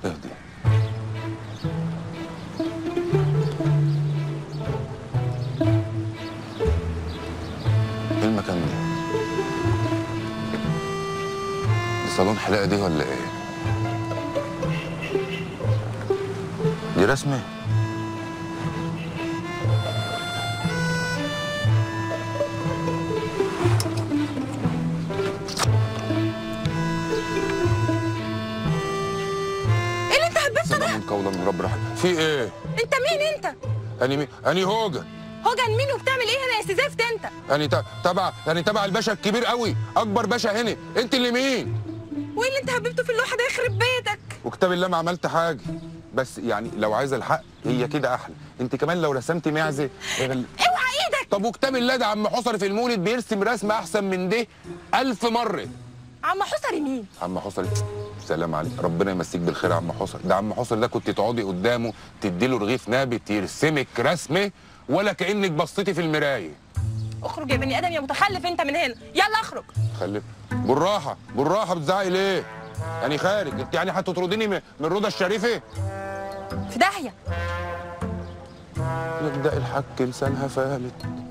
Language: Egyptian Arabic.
اهدي ايه المكان ده؟ دي صالون حلاقة دي ولا ايه؟ دي رسمة؟ ايه اللي انت هببته ده؟ سلام قولا من رب رحيم في ايه؟ انت مين انت؟ اني مين؟ اني هوجن هوجن مين وبتعمل ايه هنا يا سيزفت انت؟ اني ت- تبع يعني تبع الباشا الكبير قوي اكبر باشا هنا انت اللي مين؟ وايه اللي انت هببته في اللوحه ده يخرب بيتك؟ وكتاب الله ما عملت حاجه بس يعني لو عايزه الحق هي كده احلى انت كمان لو رسمت معزه غل- اوعى ايدك طب وكتاب الله ده عم حصري في المولد بيرسم رسمه احسن من ده ألف مره عم حصري مين؟ عم حصري سلام عليك ربنا يمسيك بالخير يا عم حصري ده عم حصري ده كنت تقعدي قدامه تدي له رغيف نابت يرسمك رسمه ولا كانك بصيتي في المرايه اخرج يا بني ادم يا متخلف انت من هنا يلا اخرج خلي بالراحه بالراحه بتزعقي ليه يعني خارج انت يعني هتطرديني من من الروضه الشريفه في داهيه يبدا الحك لسانها فالت